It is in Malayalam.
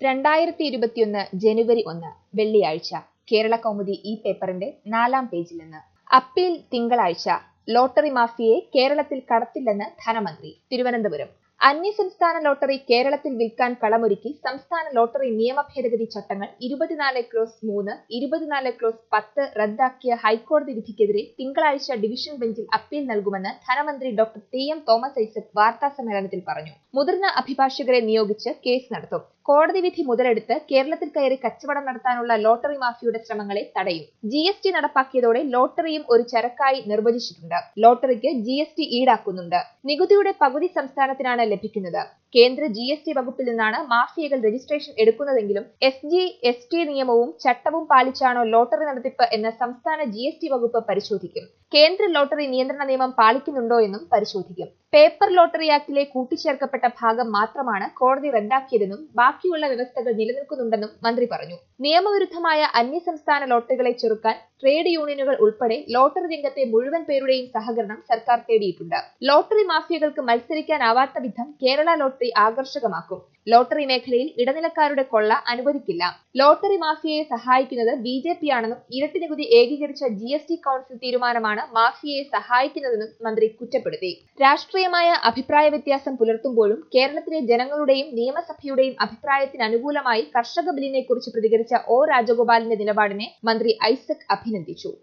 രണ്ടായിരത്തി ഇരുപത്തിയൊന്ന് ജനുവരി ഒന്ന് വെള്ളിയാഴ്ച കേരള കൗമുദി ഈ പേപ്പറിന്റെ നാലാം പേജിൽ നിന്ന് അപ്പീൽ തിങ്കളാഴ്ച ലോട്ടറി മാഫിയയെ കേരളത്തിൽ കടത്തില്ലെന്ന് ധനമന്ത്രി തിരുവനന്തപുരം അന്യസംസ്ഥാന ലോട്ടറി കേരളത്തിൽ വിൽക്കാൻ കളമൊരുക്കി സംസ്ഥാന ലോട്ടറി നിയമ ഭേദഗതി ചട്ടങ്ങൾ ഇരുപത്തിനാല് ക്ലോസ് മൂന്ന് ഇരുപത്തിനാല് ക്ലോസ് പത്ത് റദ്ദാക്കിയ ഹൈക്കോടതി വിധിക്കെതിരെ തിങ്കളാഴ്ച ഡിവിഷൻ ബെഞ്ചിൽ അപ്പീൽ നൽകുമെന്ന് ധനമന്ത്രി doctor T M Thomas Isaac വാർത്താ സമ്മേളനത്തിൽ പറഞ്ഞു മുതിർന്ന അഭിഭാഷകരെ നിയോഗിച്ച് കേസ് നടത്തും കോടതി വിധി മുതലെടുത്ത് കേരളത്തിൽ കയറി കച്ചവടം നടത്താനുള്ള ലോട്ടറി മാഫിയയുടെ ശ്രമങ്ങളെ തടയും ജി എസ് ടി നടപ്പാക്കിയതോടെ ലോട്ടറിയും ഒരു ചരക്കായി നിർവചിച്ചിട്ടുണ്ട് ലോട്ടറിക്ക് ജി എസ് ടി ഈടാക്കുന്നുണ്ട് നികുതിയുടെ പകുതി സംസ്ഥാനത്തിനാണ് ലഭിക്കുന്നത് കേന്ദ്ര ജി എസ് ടി വകുപ്പിൽ നിന്നാണ് മാഫിയകൾ രജിസ്ട്രേഷൻ എടുക്കുന്നതെങ്കിലും എസ് ജി എസ് ടി നിയമവും ചട്ടവും പാലിച്ചാണോ ലോട്ടറി നടത്തിപ്പ് എന്ന് സംസ്ഥാന ജി എസ് ടി വകുപ്പ് പരിശോധിക്കും കേന്ദ്ര ലോട്ടറി നിയന്ത്രണ നിയമം പാലിക്കുന്നുണ്ടോ എന്നും പരിശോധിക്കും പേപ്പർ ലോട്ടറി ആക്ടിലെ കൂട്ടിച്ചേർക്കപ്പെട്ട ഭാഗം മാത്രമാണ് കോടതി റദ്ദാക്കിയതെന്നും ബാക്കിയുള്ള വ്യവസ്ഥകൾ നിലനിൽക്കുന്നുണ്ടെന്നും മന്ത്രി പറഞ്ഞു നിയമവിരുദ്ധമായ അന്യസംസ്ഥാന ലോട്ടറികളെ ചെറുക്കാൻ ട്രേഡ് യൂണിയനുകൾ ഉൾപ്പെടെ ലോട്ടറി രംഗത്തെ മുഴുവൻ പേരുടെയും സഹകരണം സർക്കാർ തേടിയിട്ടുണ്ട് ലോട്ടറി മാഫിയകൾക്ക് മത്സരിക്കാനാവാത്ത വിധം കേരള ലോട്ടറി ആകർഷകമാക്കും ലോട്ടറി മേഖലയിൽ ഇടനിലക്കാരുടെ കൊള്ള അനുവദിക്കില്ല ലോട്ടറി മാഫിയയെ സഹായിക്കുന്നത് ബി ജെ പി ആണെന്നും ഇരട്ടി നികുതി ഏകീകരിച്ച ജി എസ് ടി കൌൺസിൽ തീരുമാനമാണ് മാഫിയയെ സഹായിക്കുന്നതെന്നും മന്ത്രി കുറ്റപ്പെടുത്തി രാഷ്ട്രീയമായ അഭിപ്രായ വ്യത്യാസം പുലർത്തുമ്പോഴും കേരളത്തിലെ ജനങ്ങളുടെയും നിയമസഭയുടെയും അഭിപ്രായത്തിന് അനുകൂലമായി കർഷക ബില്ലിനെ കുറിച്ച് പ്രതികരിച്ച ഒ രാജഗോപാലിന്റെ നിലപാടിനെ മന്ത്രി ഐസക് അഭിനന്ദിച്ചു